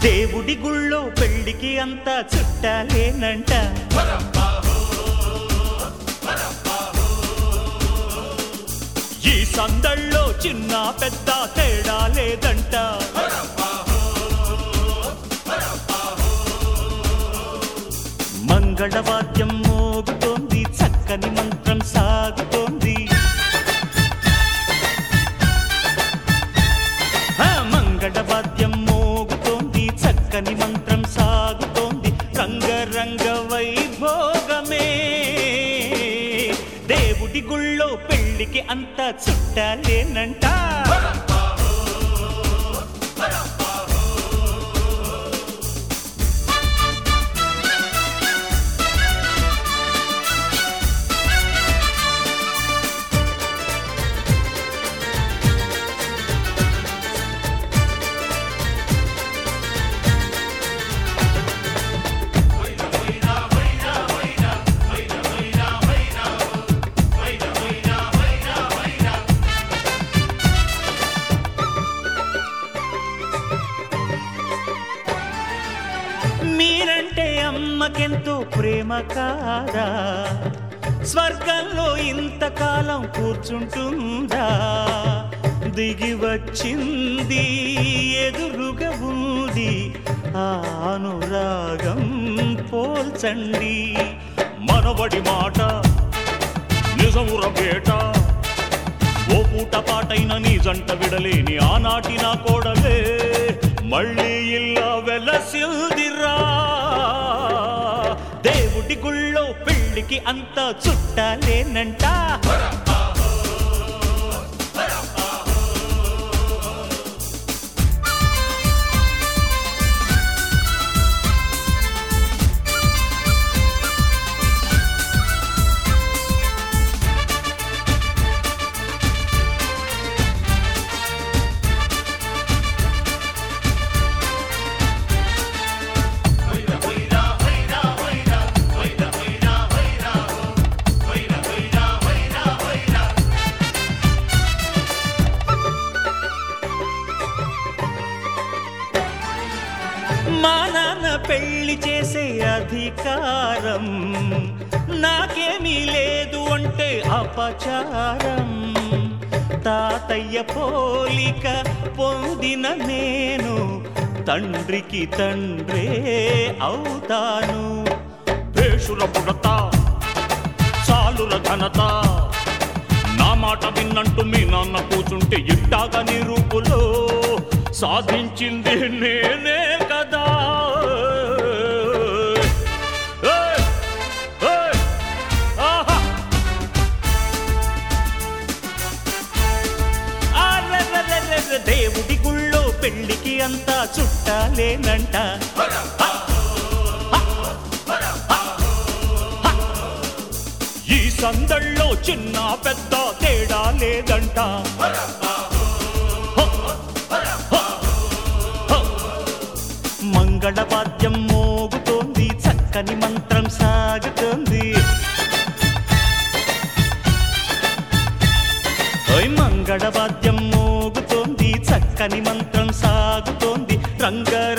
దేవుడి గుళ్ళో పెళ్లికి అంతా చుట్టాలేనంట ఈ సందళ్ళలో చిన్న పెద్ద తేడా లేదంట మంగళవాద్యం మోగుతోంది చక్కని మంత్రం సాగుతోంది ఆ మంగళవాద్యం మోగుతోంది చక్కని మంత్రం సాగుతోంది రంగరంగ వైభోగమే దేవుడి గుళ్ళో పెళ్లికి అంతా చుట్టాలేనంట మీరంటే అమ్మకెంతో ప్రేమ కాదా స్వర్గంలో ఇంతకాలం కూర్చుంటుందా దిగి వచ్చింది ఎదురుగా ఉంది ఆ అనురాగం పోల్చండి మనవడి మాట నిజముర పేట ఓ పూట పాటైన నీ జంట విడలేని ఆనాటి నా కోడలే మళ్ళీ ఇల్లా వెలసిల్దిరా దేవుడి గుళ్ళో పెళ్లికి అంతా చుట్టాలేనంట మా నాన్న పెళ్లి చేసే అధికారం నాకేమీ లేదు అంటే అపచారం తాతయ్య పోలిక పొందిన నేను తండ్రికి తండ్రే అవుతాను భేషుల పుడత చాలుల ఘనత నా మాట విన్నంటూ మీ నాన్న కూచుంటే ఇట్టాగా నీ రూపులో సాధించింది నేనే కదా ఏయ్! ఏయ్! ఆహా! అరెరెరెరెరె, దేవుడి గుళ్ళో పెళ్లికి అంతా చుట్టాలేనంట ఈ సందళ్ళలో చిన్న పెద్ద తేడా లేదంట మంగళవాద్యం మోగుతోంది చక్కని మంత్రం సాగుతోంది ఓయ్ మంగళవాద్యం మోగుతోంది చక్కని మంత్రం సాగుతోంది రంగ